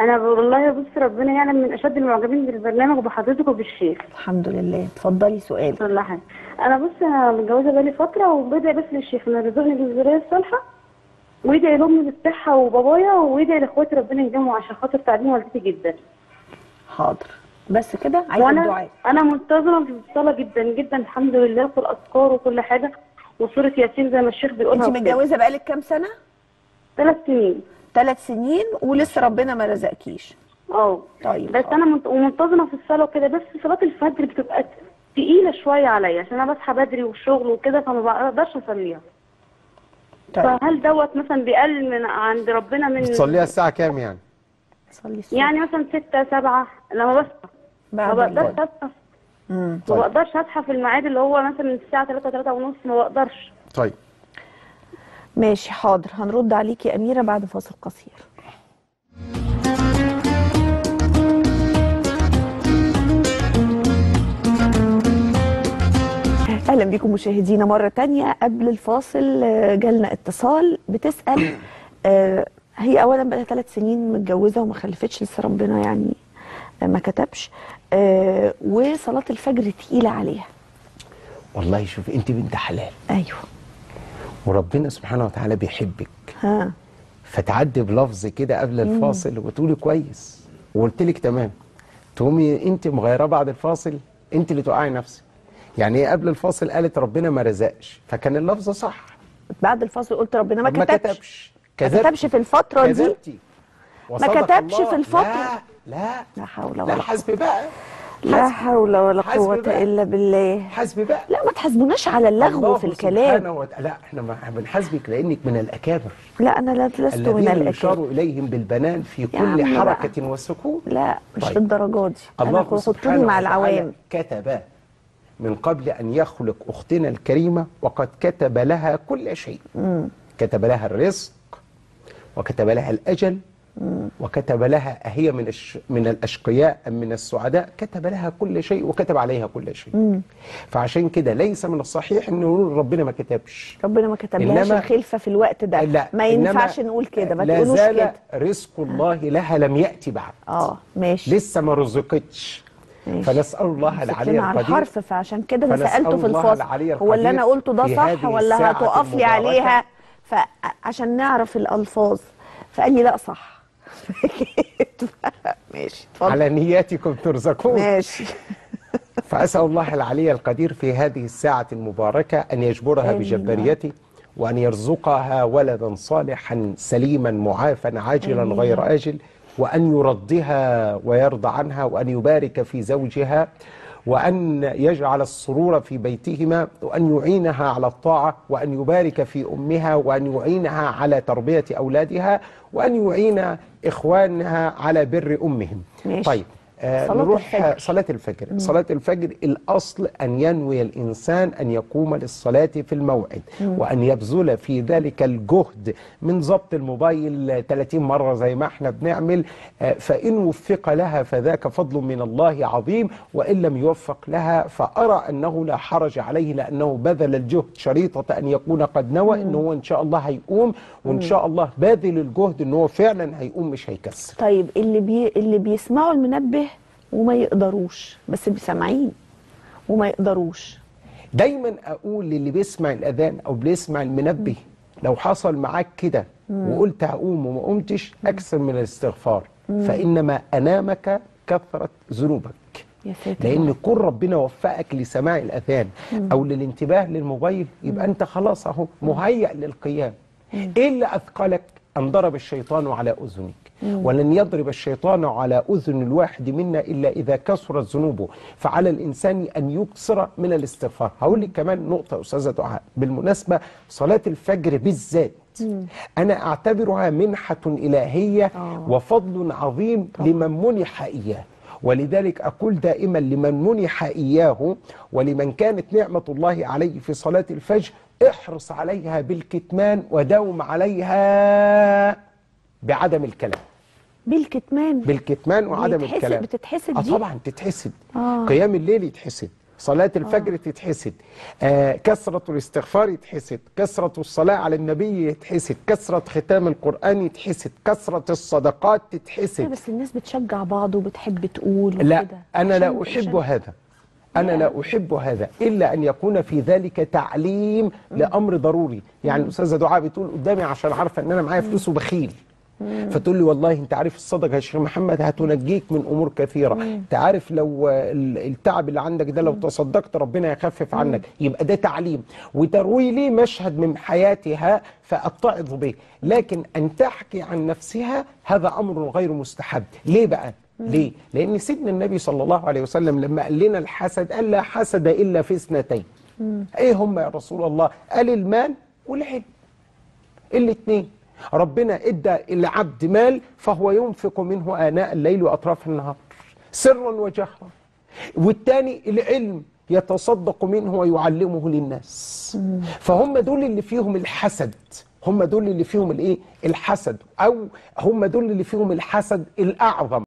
انا والله بص ربنا يعلم من اشد المعجبين بالبرنامج وبحضرتك وبالشيخ الحمد لله اتفضلي سؤال كل حاجه انا بص انا متجوزه بقالي فتره وبدعي بس للشيخ انه يرزقني بالذريه الصالحه ويدعي لامي بالصحه وبابايا ويدعي لاخواتي ربنا يديمهم عشان خاطر تعليم والدتي جدا حاضر بس كده عايزه وانا الدعاء انا منتظمه في الصلاه جدا جدا الحمد لله في الاذكار وكل حاجه وسوره ياسين زي ما الشيخ بيقولها انت متجوزه بقالك كام سنه ثلاث سنين ثلاث سنين ولسه ربنا ما رزقكيش اه طيب بس انا منت... ومنتظمه في الصلاه وكده بس صلاه الفجر بتبقى تقيله شويه عليا عشان انا بصحى بدري والشغل وكده فما بقدرش اصليها طيب فهل دوت مثلا بيقل من عند ربنا من بتصليها الساعه كام يعني صلي الصبح يعني مثلا ستة سبعة لما بصحى ما بعد بقدرش الفجر. اصحى مم. ما طيب. بقدرش اصحى في الميعاد اللي هو مثلا الساعة 3 3 ونص ما بقدرش طيب ماشي حاضر هنرد عليكي يا اميره بعد فاصل قصير اهلا بكم مشاهدينا مره تانية قبل الفاصل آه، جالنا اتصال بتسال آه، هي اولا بقى ثلاث سنين متجوزه وما خلفتش لسه ربنا يعني آه، ما كتبش آه، وصلاه الفجر تقيله عليها والله شوف انت بنت حلال ايوه وربنا سبحانه وتعالى بيحبك ها فتعدي بلفظ كده قبل الفاصل وتقولي كويس وقلت لك تمام تقومي انت مغيره بعد الفاصل انت اللي توقعي نفسك يعني ايه قبل الفاصل قالت ربنا ما رزقش فكان اللفظ صح بعد الفاصل قلت ربنا ما ما كتبش كتبش ما كذبتي. كتبش في الفترة دي كذبتي وصدق كتبش الله. في الفترة. لا لا لا حول لا ولا قوة حسبي بقى لا حول ولا حسبي قوة بقى. إلا بالله حسبي بقى لا ما تحاسبوناش على اللغو الله في الكلام سبحانه وتعالى لا احنا ما- بنحاسبك لانك من الاكابر لا أنا لا- لست من الذين الأكل يشار اليهم بالبنان في كل عم بقى. حركه وسكون لا مش طيب. للدرجة دي أنا الله حطوني سبحانه مع وتعالى العوام كتب من قبل أن يخلق أختنا الكريمة وقد كتب لها كل شيء كتب لها الرزق وكتب لها الأجل وكتب لها أهي من الش... من الأشقياء أم من السعداء كتب لها كل شيء وكتب عليها كل شيء فعشان كده ليس من الصحيح أن نقول ربنا ما كتبش ربنا ما كتبلهاش إنما- الخلفة في الوقت ده لا ما إنما ينفعش نقول كده ما لا تقولوش زال كده رزق الله لها لم يأتي بعد اه ماشي لسه ما رزقتش ماشي. فنسأل الله العلي مسكنا على القدير الحرف فعشان كده انا فنسأل سالته في الله الفاصل العلي هو اللي انا القدير قلته ده في صح هذه ولا الساعة هتقف لي المباركة. عليها فعشان نعرف الالفاظ فاني لا صح ماشي اتفضل على نياتكم ترزقون ماشي فأسأل الله العلي القدير في هذه الساعة المباركة أن يجبرها آمين. بجبريته وأن يرزقها ولدا صالحا سليما معافا عاجلا آمين. غير آجل وأن يرضها ويرضى عنها وأن يبارك في زوجها وأن يجعل السرور في بيتهما وأن يعينها على الطاعة وأن يبارك في أمها وأن يعينها على تربية أولادها وأن يعين إخوانها على بر أمهم ماشي. طيب آه صلاة نروح الفجر. صلاة الفجر صلاة الفجر الأصل أن ينوي الإنسان أن يقوم للصلاة في الموعد وأن يبذل في ذلك الجهد من ضبط الموبايل 30 مرة زي ما احنا بنعمل آه، فإن وفق لها فذاك فضل من الله عظيم وإن لم يوفق لها فأرى أنه لا حرج عليه لأنه بذل الجهد شريطة أن يكون قد نوى أنه هو إن شاء الله هيقوم وإن شاء الله باذل الجهد أنه فعلا هيقوم مش هيكسر طيب اللي بي اللي بيسمعوا المنبه وما يقدروش بس سامعين وما يقدروش دايما اقول للي بيسمع الاذان او بيسمع المنبه لو حصل معاك كده وقلت هقوم وما قمتش اكثر من الاستغفار فانما انامك كثره ذنوبك يا ساتر لان كل ربنا وفقك لسماع الاذان او للانتباه للموبايل يبقى انت خلاص اهو مهيأ للقيام ايه اللي اثقلك ان ضرب الشيطان على اذنك ولن يضرب الشيطان على اذن الواحد منا الا اذا كثرت ذنوبه فعلى الانسان ان يكثر من الاستغفار هقول لك كمان نقطه يا استاذه دعاء بالمناسبه صلاه الفجر بالذات انا اعتبرها منحه الهيه آه. وفضل عظيم لمن منح اياه ولذلك أقول دائما لمن منح إياه ولمن كانت نعمة الله عليه في صلاة الفجر احرص عليها بالكتمان وداوم عليها بعدم الكلام بالكتمان بالكتمان وعدم بيتحسد- الكلام بتتحسد آه دي؟ طبعا تتحسد آه. قيام الليل يتحسد صلاة الفجر تتحسد آه كثرة الاستغفار يتحسد كثرة الصلاة على النبي يتحسد كثرة ختام القرآن يتحسد كثرة الصدقات لا تتحسد بس الناس بتشجع بعض وبتحب تقول لا وكده. أنا عشان- لا أحب عشان- هذا أنا لا أحب هذا إلا أن يكون في ذلك تعليم لأمر ضروري يعني الأستاذة دعاء بتقول قدامي عشان عارفة أن أنا معايا فلوس وبخيل فتقول لي والله انت عارف الصدقه يا شيخ محمد هتنجيك من امور كثيره انت عارف لو آه، ال- التعب اللي عندك ده لو تصدقت ربنا يخفف عنك يبقى ده تعليم وتروي لي مشهد من حياتها فاتعظ به لكن ان تحكي عن نفسها هذا امر غير مستحب ليه بقى ليه؟ لأن سيدنا النبي صلى الله عليه وسلم لما قال لنا الحسد قال لا حسد إلا في اثنتين. إيه هم يا رسول الله؟ قال المال والعلم. الاثنين ربنا ادى العبد مال فهو ينفق منه آناء الليل وأطراف النهار سرا وجهرا والتاني العلم يتصدق منه ويعلمه للناس فهم دول اللي فيهم الحسد هم دول اللي فيهم الايه الحسد او هم دول اللي فيهم الحسد الاعظم